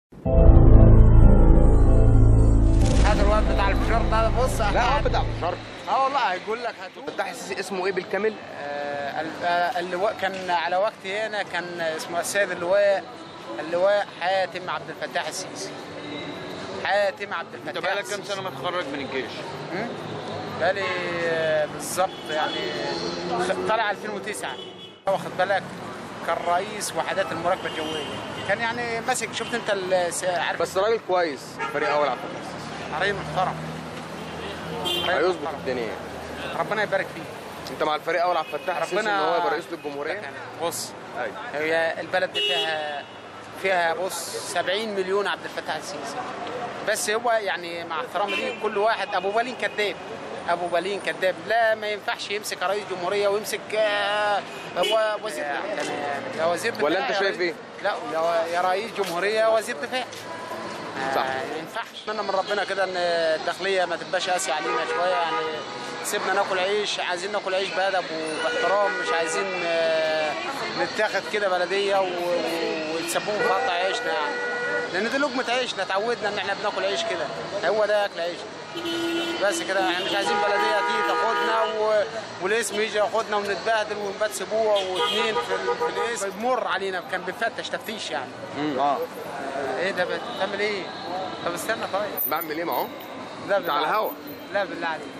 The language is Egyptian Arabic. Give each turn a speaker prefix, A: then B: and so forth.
A: هذا الواد بتاع الفشار ده بص
B: لا هو بتاع الشرق
A: اه والله هيقول لك هاتوه
B: فتح السيسي اسمه ايه بالكامل؟
A: آه، ال- آه، اللواء كان على وقتي هنا كان اسمه السيد اللواء اللواء حاتم عبد الفتاح السيسي حاتم عبد الفتاح
B: انت بقالك كام
A: السيسي.
B: سنه متخرج من الجيش؟
A: مم؟ بقالي آه، بالظبط يعني خ- طالع 2009 واخد بالك كان رئيس وحدات المراقبه الجويه كان يعني ماسك شفت انت الس- عارف
B: بس راجل كويس فريق اول عبد الفتاح
A: راجل محترم راجل
B: هيظبط
A: محترم.
B: الدنيا
A: ربنا يبارك فيه
B: انت مع الفريق اول عبد الفتاح السيسي ان هو يبقى رئيس للجمهوريه؟
A: بص
B: ايوه
A: هي البلد دي فيها فيها بص 70 مليون عبد الفتاح السيسي بس هو يعني مع احترامي ليه كل واحد ابو بالين كذاب ابو بالين كذاب لا ما ينفعش يمسك رئيس جمهوريه ويمسك آه، هو وزير كان يا وزير دفاع
B: ولا أنت
A: يا
B: شايف
A: رئيس-
B: إيه؟
A: لا يا- يا رئيس جمهوريه وزير دفاع آه،
B: صح.
A: ما ينفعش اتمنى من ربنا كده ان الداخليه ما تبقاش قاسيه علينا شويه يعني سيبنا ناكل عيش عايزين ناكل عيش بادب وباحترام مش عايزين آه، نتاخد كده بلديه و- و- ويتسببوا في قطع عيشنا يعني لان دي لقمه عيشنا اتعودنا ان احنا بناكل عيش كده هو ده اكل عيش بس كده احنا مش عايزين بلديه تيجي تاخدنا و... والاسم يجي ياخدنا ونتبهدل ونبات اسبوع واثنين في, ال... في الاسم بيمر علينا كان بيفتش تفتيش يعني
B: اه
A: ايه ده بت- بتعمل ايه؟ طب استنى طيب
B: بعمل ايه معاه؟
A: لا
B: انت على
A: بالله
B: الهوا
A: عليك. لا بالله عليك